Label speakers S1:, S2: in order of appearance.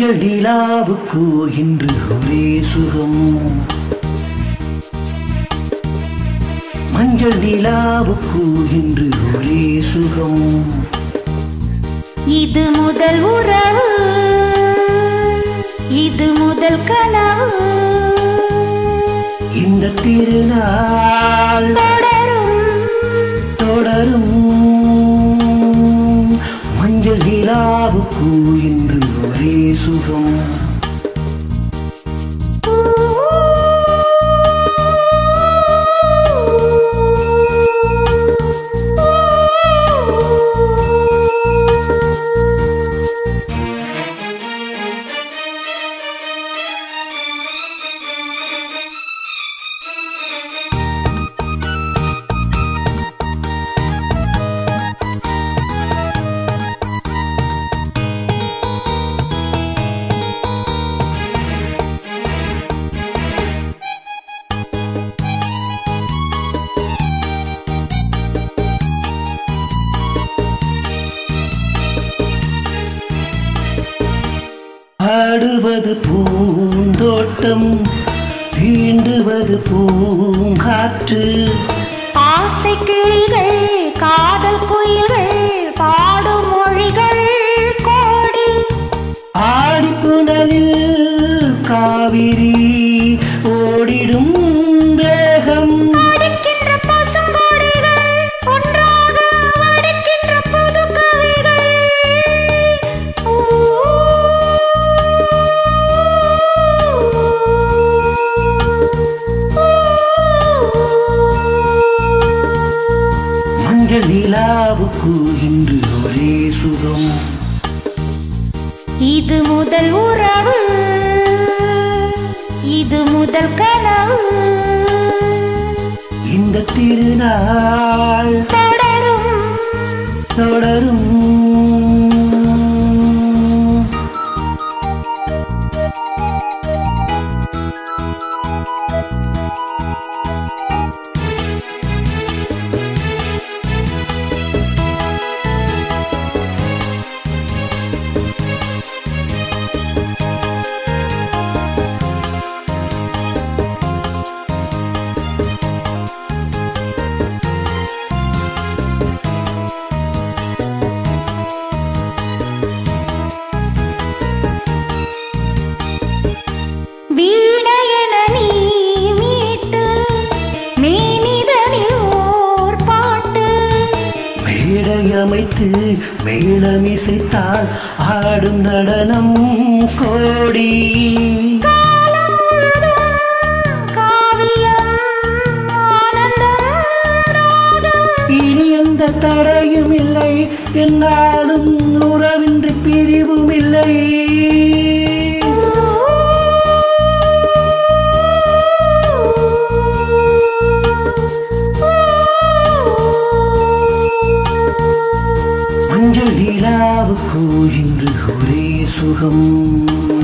S1: மஞ்சள் நிலாவுக்கு இன்று ஒரே சுகம் மஞ்சள் நிலாவுக்கு இன்று ஒரே சுகம்
S2: இது முதல் உறவு இது முதல் கனவு
S1: இந்த திருநாள்
S2: தொடரும்
S1: தொடரும் மஞ்சள் நிலாவுக்கு இன்று ஒரே சுகம் ஆடுவது பூந்தோட்டம் தீண்டுவது பூங்காற்று
S2: ஆசை கிளிகள் காதல் குயில்கள் பாடும் மொழிகள் கோடி
S1: ஆடிப்புணலில் காவிரி ஓடிடும் வேகம்
S2: அடிக்கின்ற பசுங்கொடிகள் ஒன்றாக அடிக்கின்ற புது கவிகள் ஊ.
S1: மஞ்சள் நிலாவுக்கு இன்று ஒரே சுகம்
S2: இது முதல் உறவு இது முதல் கனவு
S1: இந்த திருநாள்
S2: தொடரும்
S1: தொடரும்
S2: வீணையென நீ மீட்டு மேனிதனில் ஓர் பாட்டு
S1: மேடை அமைத்து மேளமிசைத்தால் ஆடும் நடனம் கோடி
S2: காலம் முழுதும் காவியம் ஆனந்தம் ராகம்
S1: இனி எந்த தடையும் இல்லை என்னாலும் உறவின்றி பிரிவும் இல்லை மஞ்சள் நிலாவுக்கு இன்று ஒரே சுகம்